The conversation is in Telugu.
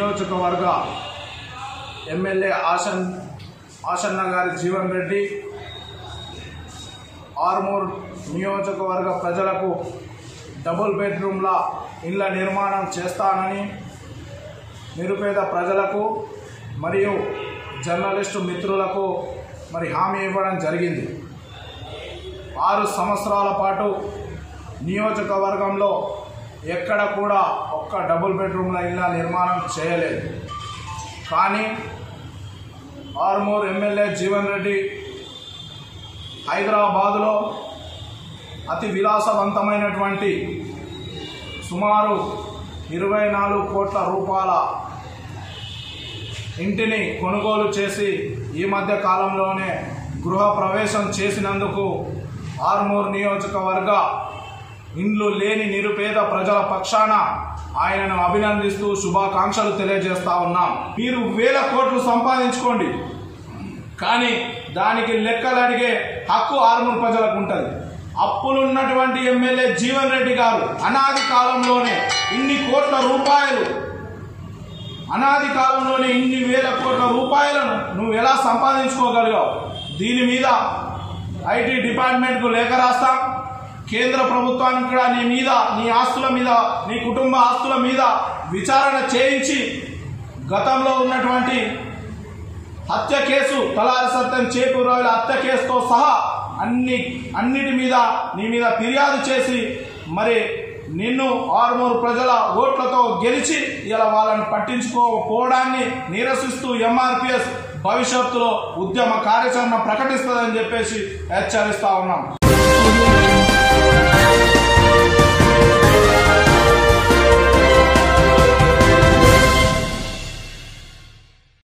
నియోజకవర్గ ఎమ్మెల్యే ఆసన్ ఆసన్న గారి జీవన్ రెడ్డి ఆర్మూర్ నియోజకవర్గ ప్రజలకు డబుల్ బెడ్రూమ్ల ఇళ్ల నిర్మాణం చేస్తానని నిరుపేద ప్రజలకు మరియు జర్నలిస్టు మిత్రులకు మరి హామీ ఇవ్వడం జరిగింది ఆరు సంవత్సరాల పాటు నియోజకవర్గంలో ఎక్కడ కూడా ఒక్క డబుల్ బెడ్రూమ్ల ఇళ్ళ నిర్మాణం చేయలేదు కానీ ఆర్మూర్ ఎమ్మెల్యే జీవన్ రెడ్డి హైదరాబాదులో అతి విలాసవంతమైనటువంటి సుమారు ఇరవై నాలుగు కోట్ల రూపాయల ఇంటిని కొనుగోలు చేసి ఈ మధ్య కాలంలోనే గృహ ప్రవేశం చేసినందుకు ఆర్మూర్ నియోజకవర్గ ఇండ్లు లేని నిరుపేద ప్రజల పక్షాన ఆయనను అభినందిస్తూ శుభాకాంక్షలు తెలియజేస్తా ఉన్నాం మీరు వేల కోట్లు సంపాదించుకోండి కానీ దానికి లెక్కలు అడిగే హక్కు ఆర్మూర్ ప్రజలకు ఉంటుంది అప్పులున్నటువంటి ఎమ్మెల్యే జీవన్ రెడ్డి గారు అనాది కాలంలోనే ఇన్ని కోట్ల రూపాయలు అనాది కాలంలోనే ఇన్ని వేల కోట్ల రూపాయలను నువ్వు ఎలా సంపాదించుకోగలిగావు దీని మీద ఐటీ డిపార్ట్మెంట్కు లేఖ రాస్తాం కేంద్ర ప్రభుత్వానికి కూడా నీ మీద నీ ఆస్తుల మీద నీ కుటుంబ ఆస్తుల మీద విచారణ చేయించి గతంలో ఉన్నటువంటి హత్య కేసు తలారి సత్యం చేకూరావుల హత్య కేసుతో సహా అన్ని అన్నిటి మీద నీ మీద ఫిర్యాదు చేసి మరి నిన్ను ఆరుమూరు ప్రజల ఓట్లతో గెలిచి ఇలా వాళ్ళని పట్టించుకోకపోవడాన్ని నిరసిస్తూ ఎంఆర్పిఎస్ భవిష్యత్తులో ఉద్యమ కార్యాచరణ ప్రకటిస్తుందని చెప్పేసి హెచ్చరిస్తా ఉన్నాం